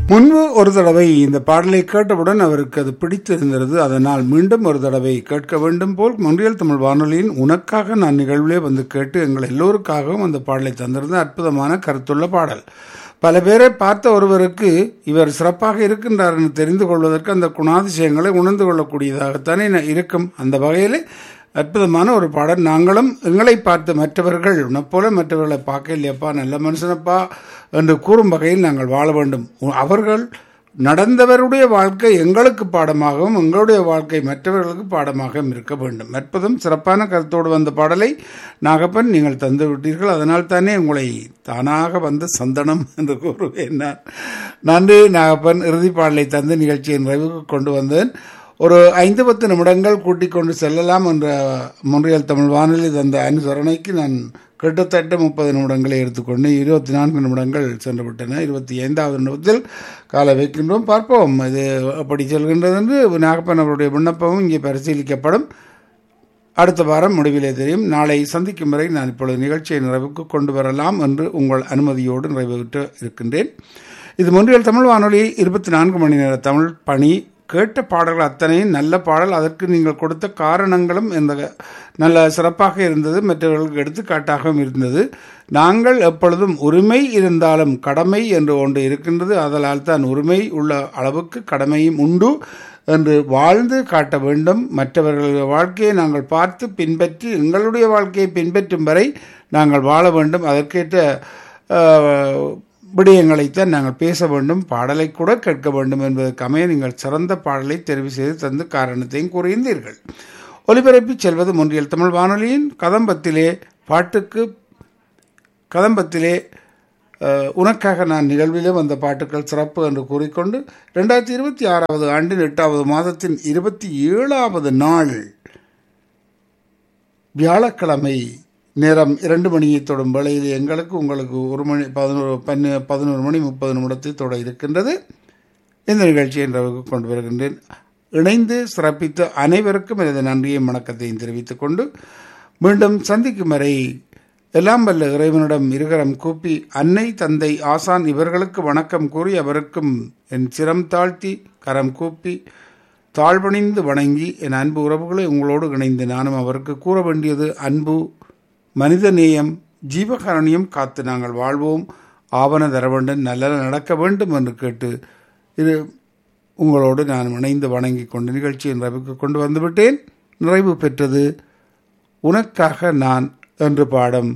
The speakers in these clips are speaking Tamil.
முன்பு ஒரு தடவை இந்த பாடலை கேட்டவுடன் அவருக்கு அது பிடித்திருந்தது அதனால் மீண்டும் ஒரு தடவை கேட்க வேண்டும் போல் மொன்றியல் தமிழ் வானொலியின் உனக்காக நான் நிகழ்விலே வந்து கேட்டு எங்கள் எல்லோருக்காகவும் அந்த பாடலை தந்திருந்த அற்புதமான கருத்துள்ள பாடல் பல பேரை பார்த்த ஒருவருக்கு இவர் சிறப்பாக இருக்கின்றார் என்று தெரிந்து கொள்வதற்கு அந்த குணாதிசயங்களை உணர்ந்து கொள்ளக்கூடியதாகத்தானே இருக்கும் அந்த வகையில் அற்புதமான ஒரு பாடல் நாங்களும் எங்களை பார்த்து மற்றவர்கள் போல மற்றவர்களை பார்க்க இல்லையப்பா நல்ல மனுஷனப்பா என்று கூறும் வகையில் நாங்கள் வாழ வேண்டும் அவர்கள் நடந்தவருடைய வாழ்க்கை எங்களுக்கு பாடமாகவும் எங்களுடைய வாழ்க்கை மற்றவர்களுக்கு பாடமாகவும் இருக்க வேண்டும் அற்புதம் சிறப்பான கருத்தோடு வந்த பாடலை நாகப்பன் நீங்கள் தந்து விட்டீர்கள் அதனால் தானே உங்களை தானாக வந்த சந்தனம் என்று கூறுவேன் நான் நன்றி நாகப்பன் இறுதி பாடலை தந்து நிகழ்ச்சியின் நிறைவுக்கு கொண்டு வந்தேன் ஒரு ஐந்து பத்து நிமிடங்கள் கூட்டிக் கொண்டு செல்லலாம் என்ற முன்றியல் தமிழ் வானொலி தந்த அனுசரணைக்கு நான் கிட்டத்தட்ட முப்பது நிமிடங்களை எடுத்துக்கொண்டு இருபத்தி நான்கு நிமிடங்கள் சென்று விட்டன இருபத்தி ஐந்தாவது நிமிடத்தில் காலை வைக்கின்றோம் பார்ப்போம் இது அப்படி செல்கின்றது என்று நாகப்பன் அவருடைய விண்ணப்பமும் இங்கே பரிசீலிக்கப்படும் அடுத்த வாரம் முடிவிலே தெரியும் நாளை சந்திக்கும் வரை நான் இப்பொழுது நிகழ்ச்சியை நிறைவுக்கு கொண்டு வரலாம் என்று உங்கள் அனுமதியோடு நிறைவேற்ற இருக்கின்றேன் இது முன்றியல் தமிழ் வானொலி இருபத்தி நான்கு மணி நேர தமிழ் பணி கேட்ட பாடல்கள் அத்தனையும் நல்ல பாடல் அதற்கு நீங்கள் கொடுத்த காரணங்களும் இந்த நல்ல சிறப்பாக இருந்தது மற்றவர்களுக்கு எடுத்துக்காட்டாகவும் இருந்தது நாங்கள் எப்பொழுதும் உரிமை இருந்தாலும் கடமை என்று ஒன்று இருக்கின்றது அதனால் தான் உரிமை உள்ள அளவுக்கு கடமையும் உண்டு என்று வாழ்ந்து காட்ட வேண்டும் மற்றவர்களுடைய வாழ்க்கையை நாங்கள் பார்த்து பின்பற்றி எங்களுடைய வாழ்க்கையை பின்பற்றும் வரை நாங்கள் வாழ வேண்டும் அதற்கேற்ற விடயங்களைத்தான் நாங்கள் பேச வேண்டும் பாடலை கூட கேட்க வேண்டும் என்பதற்கமைய நீங்கள் சிறந்த பாடலை தெரிவு செய்து தந்து காரணத்தையும் கூறியிருந்தீர்கள் ஒலிபரப்பி செல்வது முன்றியல் தமிழ் வானொலியின் கதம்பத்திலே பாட்டுக்கு கதம்பத்திலே உனக்காக நான் நிகழ்விலே வந்த பாட்டுக்கள் சிறப்பு என்று கூறிக்கொண்டு ரெண்டாயிரத்தி இருபத்தி ஆறாவது ஆண்டின் எட்டாவது மாதத்தின் இருபத்தி ஏழாவது நாள் வியாழக்கிழமை நேரம் இரண்டு மணியை தொடும் வேளையில் எங்களுக்கு உங்களுக்கு ஒரு மணி பதினோரு பன்னு பதினோரு மணி முப்பது நிமிடத்தை தொட இருக்கின்றது இந்த நிகழ்ச்சியை என்றவுக்கு கொண்டு வருகின்றேன் இணைந்து சிறப்பித்த அனைவருக்கும் எனது நன்றியும் வணக்கத்தையும் தெரிவித்துக் கொண்டு மீண்டும் சந்திக்கும் வரை எல்லாம் வல்ல இறைவனிடம் இருகரம் கூப்பி அன்னை தந்தை ஆசான் இவர்களுக்கு வணக்கம் கூறி அவருக்கும் என் சிரம் தாழ்த்தி கரம் கூப்பி தாழ்வணிந்து வணங்கி என் அன்பு உறவுகளை உங்களோடு இணைந்து நானும் அவருக்கு கூற வேண்டியது அன்பு மனித நேயம் ஜீவகாரணியம் காத்து நாங்கள் வாழ்வோம் ஆவண தர வேண்டும் நல்ல நடக்க வேண்டும் என்று கேட்டு இது உங்களோடு நான் இணைந்து வணங்கி கொண்டு நிகழ்ச்சியை நிறைவுக்கு கொண்டு வந்துவிட்டேன் நிறைவு பெற்றது உனக்காக நான் என்று பாடம்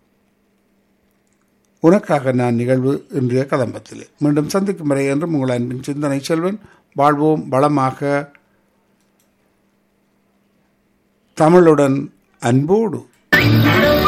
உனக்காக நான் நிகழ்வு இன்றைய கதம்பத்தில் மீண்டும் சந்திக்கும் வரை என்றும் உங்கள் அன்பின் சிந்தனை செல்வன் வாழ்வோம் வளமாக தமிழுடன் அன்போடு